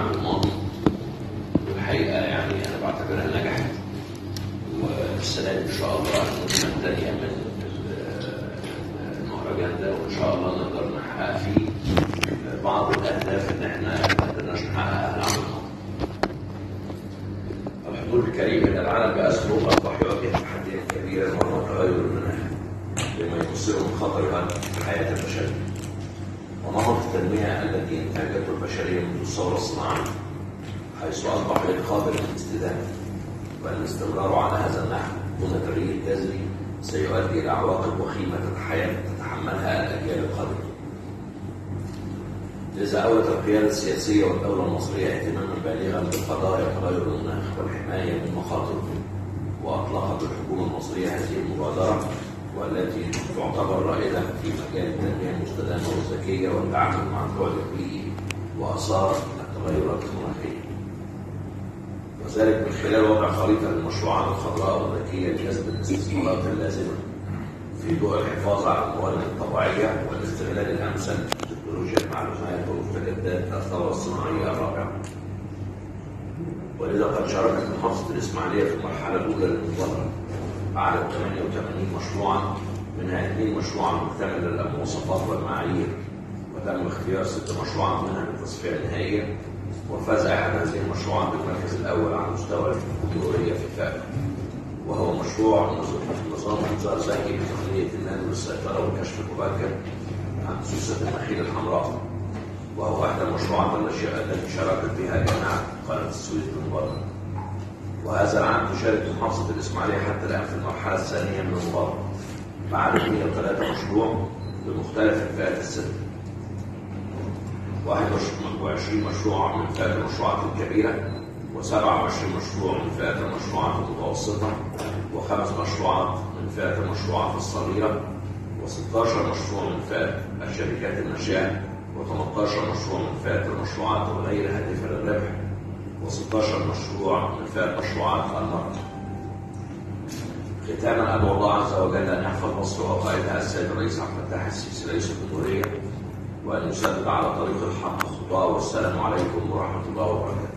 العام الماضي والحقيقة يعني أنا بعتبرها نجحت والسنة دي إن شاء الله النسخة الثانية من المهرجان ده وإن شاء الله نقدر نحقق فيه بعض الأهداف اللي إحنا ما قدرناش نحققها العام الماضي. الحضور الكريم إلى العالم بأسره أصبح يواجه تحديا كبيرا وهو تغير المناخ بما يمثله خطرا في الحياة البشرية. ونمط التنمية التي انتهجته البشرية منذ الثورة الصناعية حيث أصبح غير قادر للاستدامة والاستمرار على هذا النحو دون تغيير جذري سيؤدي إلى عواقب وخيمة تتحملها الأجيال القادمة. لذا أولت القيادة السياسية والدولة المصرية اهتماما بالغا بقضايا تغير المناخ والحماية من مخاطره وأطلقت الحكومة المصرية هذه المبادرة والتي تعتبر رائدة في مجال التنمية المستدامة والذكية والتعامل مع البعد البيئي وآثار التغيرات المناخية. وذلك من خلال وضع خريطة للمشروعات الخضراء والذكية لجذب الاستثمارات اللازمة في ضوء الحفاظ على الموارد الطبيعية والاستغلال الأمثل لتكنولوجيا المعلومات ومستجدات الثورة الصناعية الرابعة. ولذا قد شاركت محافظة الإسماعيلية في المرحلة الأولى للمبادرة على 88 مشروعا منها اثنين مشروعا مكتمل المواصفات والمعايير وتم اختيار ست مشروعات منها للتصفية النهائية وفاز أحد هذه المشروعات بالمركز الأول على مستوى الجمهورية في فاق وهو مشروع نظام إنذار ذكي بتقنية النانو للسيطرة والكشف المبكر عن سوسة النخيل الحمراء وهو إحدى المشروعات التي شاركت فيها جامعة قناة السويس بالمبادرة وهذا العام تشارك محافظة الإسماعيلية حتى الآن في المرحلة الثانية من المبادرة بعدد 103 مشروع بمختلف الفئات الستة 21 مشروع من فئة المشروعات الكبيرة و27 مشروع من فئة المشروعات المتوسطة وخمس مشروعات من فئة المشروعات الصغيرة و16 مشروع من فئة الشركات الناشئة و18 مشروع من فئة المشروعات غير هادفة للربح و16 مشروع من فئة مشروعات المرأة. ختاما أدعو الله عز وجل أن يحفظ مصر وقائدها السيد الرئيس عبد الفتاح السيسي رئيس الجمهورية وأن يسدد على طريق الحق خطاه والسلام عليكم ورحمة الله وبركاته.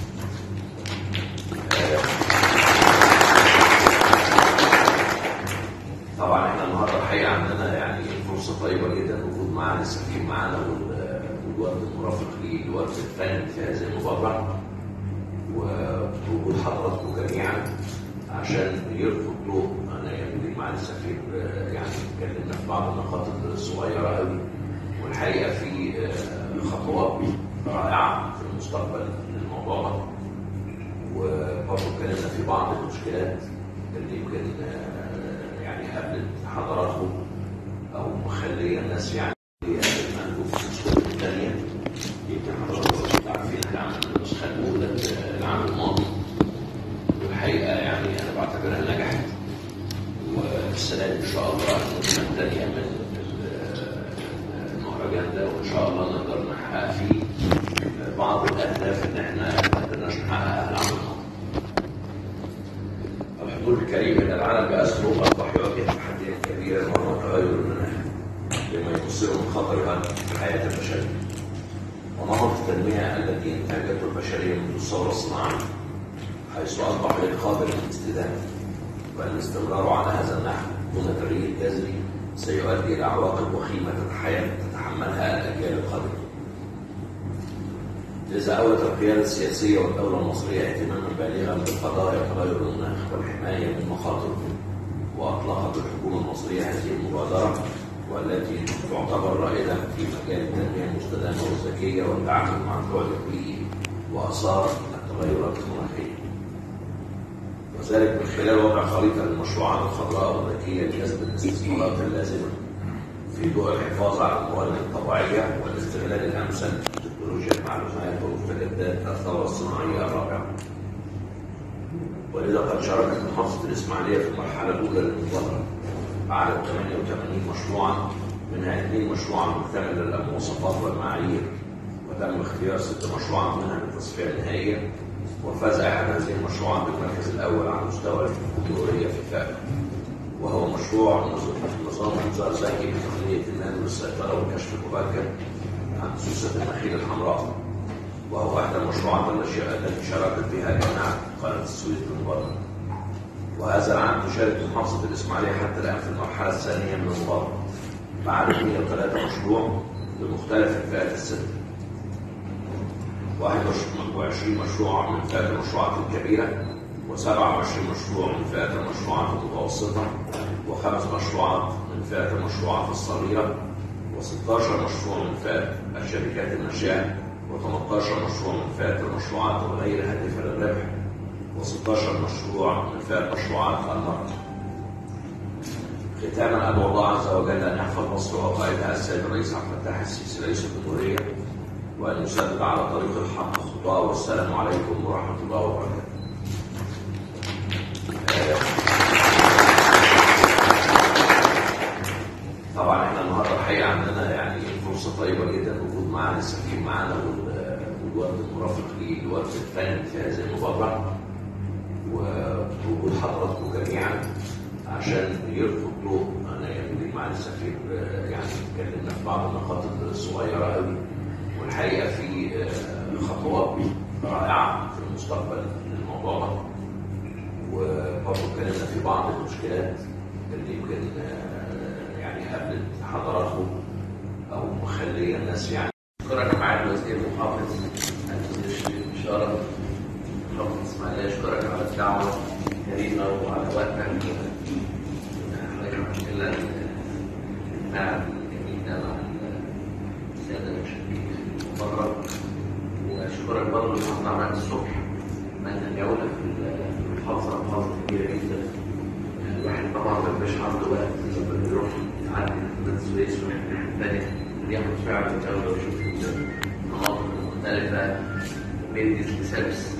طبعا احنا النهارده الحقيقه عندنا يعني فرصه طيبه جدا الوجود معانا السفير معانا والوفد المرافق ليه الوفد الثاني في هذه المبادره ووجود حضراتكم جميعا عشان يلقوا الضوء انا يعني معالي السفير يعني اتكلمنا في بعض النقاط الصغيره قوي والحقيقه في خطوات رائعه في المستقبل للموضوع ده وبرضه اتكلمنا في بعض المشكلات اللي يمكن يعني قابلت حضراتكم او مخليه الناس يعني المندوب في الصوره الثانيه يمكن حضراتكم عارفين احنا عملنا النسخه الاولى العام الماضي والحقيقه يعني انا بعتبرها نجحت والسنه دي ان شاء الله النسخه الثانيه من المهرجان ده وان شاء الله نقدر نحقق فيه بعض الاهداف اللي احنا ما قدرناش نحققها العام الماضي. الحضور الكريم الى العالم باسره اصبح يواجه تحديا كبيرا وهو تغير المناخ بما يمثله من خطرها في الحياه البشريه. ونمط التنميه التي انتهجته البشريه منذ الثوره الصناعيه حيث اصبح غير قادر للاستدامه والاستمرار على هذا النحو دون تغيير جذري سيؤدي الى عواقب وخيمه تتحملها الاجيال القادمه. لذا أولت القيادة السياسية والدولة المصرية اهتماما بالغا بقضايا تغير المناخ والحماية من مخاطره وأطلقت الحكومة المصرية هذه المبادرة والتي تعتبر رائدة في مجال التنمية المستدامة والذكية والتعامل مع البعد البيئي وآثار التغيرات المناخية. وذلك من خلال وضع خريطة للمشروعات الخضراء والذكية لجذب الاستثمارات اللازمة في ضوء الحفاظ على الموارد الطبيعية والاستغلال الأمثل تكنولوجيا المعلومات ومستجدات الثورة الصناعية الرابعة. ولذا قد شاركت محافظة الإسماعيلية في المرحلة الأولى للمبادرة على 88 مشروعا منها اثنين مشروعا مكتمل المواصفات والمعايير وتم اختيار ست مشروعات منها للتصفية النهائية وفاز أحد هذه المشروعات بالمركز الأول على مستوى الجمهورية في فاق وهو مشروع نظام إنذار ذكي بتقنية النانو للسيطرة والكشف المبكر عن سوسة النخيل الحمراء وهو احدى المشروعات التي التي شاركت فيها جامعه قناه السويس بالمبادره. وهذا العام تشارك محافظه الاسماعيليه حتى الان في المرحله الثانيه من المبادره. بعدد 103 مشروع بمختلف الفئات السنيه. 21 مشروع من فئه المشروعات الكبيره و27 مشروع من فئه المشروعات المتوسطه وخمس مشروعات من فئه المشروعات الصغيره و16 مشروع من فئه الشركات الناشئه و18 مشروع من فئه المشروعات الغير هادفه للربح و16 مشروع من فئه مشروعات المرأة. ختاما ادعو الله عز وجل ان يحفظ مصر وقائدها السيد الرئيس عبد الفتاح السيسي رئيس الجمهوريه وان يسدد على طريق الحق خطاه والسلام عليكم ورحمه الله وبركاته. طبعا احنا النهارده الحقيقه عندنا يعني فرصه طيبه جدا وجود معانا السفير معانا والوفد المرافق لوفد الفن في هذه المبادره ووجود حضراتكم جميعا عشان يلقوا الضوء انا يمكن معالي السفير يعني اتكلمنا في بعض النقاط الصغيره قوي والحقيقه في خطوات رائعه في المستقبل للموضوع ده وبرضه اتكلمنا في بعض المشكلات اللي يمكن يعني قابلت حضراتكم او مخليه الناس يعني اشكرك معالي الوزير المحافظ الوزير الشريف بشاره محافظ اسماعيليه اشكرك على الدعوه الكريمه وعلى وقتك حضرتك عملت لنا المعهد الجميل ده مع الساده المشاركين في المبادره واشكرك برضه لحضرتك عملت الصبح عملنا جوله في المحافظه محافظه كبيره جدا الواحد طبعا ما بيبقاش عنده وقت لما بيروح يعدي قناه السويس ويروح الناحيه الثانيه بياخد فعلا جوله ويشوف المناطق المختلفه بيدي السبس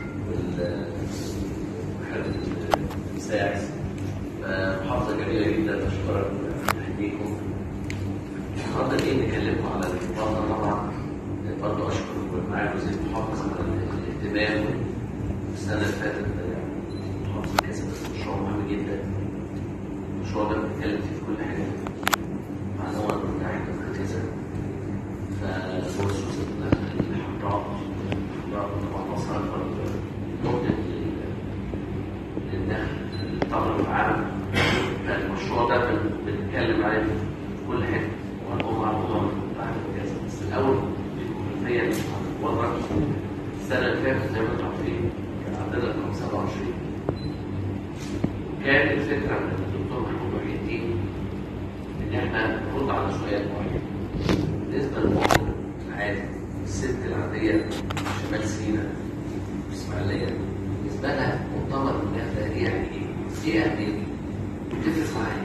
والحاجات الساعس محافظه جميله جدا اشكرك احييكم النهارده جايين نكلمكم على المبادره طبعا برضه اشكر معالي وزير المحافظ على الاهتمام السنه اللي فاتت المحافظه كسبت مشروع مهم جدا المشروع ده بنتكلم فيه في كل حاجه مع الامم المتحده وهكذا فبخصوص الحمراء الحمراء طبعا مصر اكبر مدة للدخل الطاقه العالم فالمشروع ده بنتكلم عليه في كل حته وهنقوم على الامم المتحده وهكذا بس الاول الخلفيه اللي هتتورط السنه اللي فاتت زي ما انتم عارفين كان عندنا رقم 27 كانت الفكره من الدكتور محمود محي الدين ان احنا نرد على سؤال معين بالنسبه للمواطن العادي الست العاديه شمال سيناء الاسماعيليه بالنسبه لها مؤتمر المناخ ده يعني ايه؟ ايه اهميته؟ بتفرق معايا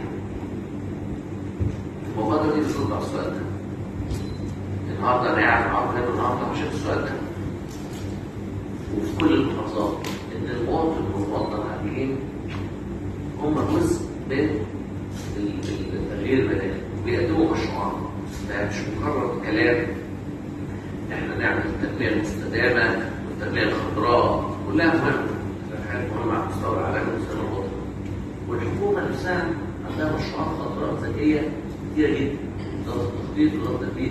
المبادره دي بترد على السؤال ده النهارده انا قاعد معاكم هنا النهارده عشان السؤال ده وفي كل المحافظات ان المواطن والمواطنه العاديين هم جزء من التغيير المناخي وبيقدموا مشروعات مش مجرد كلام احنا نعمل التنميه المستدامه والتنميه الخضراء كلها مهمه حاجات مهمه على المستوى العالمي والمستوى الوطني والحكومه نفسها عندها مشروعات خضراء ذكيه كتيره جدا وزاره التخطيط وزاره التنميه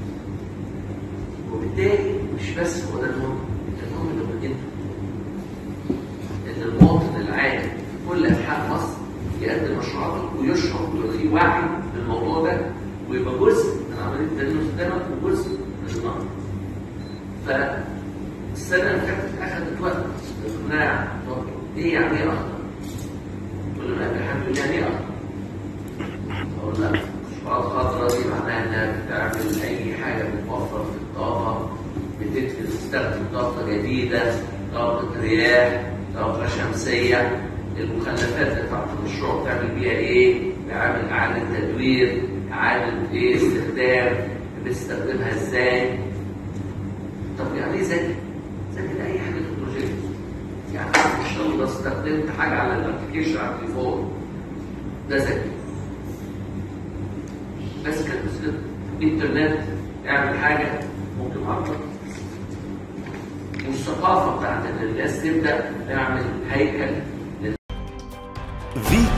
وبالتالي مش بس هو ده المهم المهم انه انت ان المواطن العادي في كل انحاء مصر يقدم مشروعاته ويشعر ويبقى فيه وعي بالموضوع ده ويبقى جزء من عمليه التنميه المستدامه وجزء من النهضه. فالسنه اللي فاتت اخذت وقت اقناع ايه يعني ايه اخضر؟ كل ما الحمد لله يعني ايه اخضر؟ اقول لا مشروعات خضراء دي معناها انها بتعمل اي حاجه بتوفر في الطاقه بتستخدم طاقه جديده طاقه رياح طاقه شمسيه المخلفات بتاعت المشروع بتعمل بيها ايه؟ بيعمل اعاده تدوير اعاده ايه استخدام بتستخدمها ازاي؟ طب يعني ايه ذكي؟ ذكي ده اي حاجه تكنولوجيه يعني ان شاء الله استخدمت حاجه على الابلكيشن على التليفون ده ذكي بس كده بس كده انترنت اعمل حاجه ممكن اكتر والثقافه بتاعت ان الناس تبدا تعمل هيكل فيتو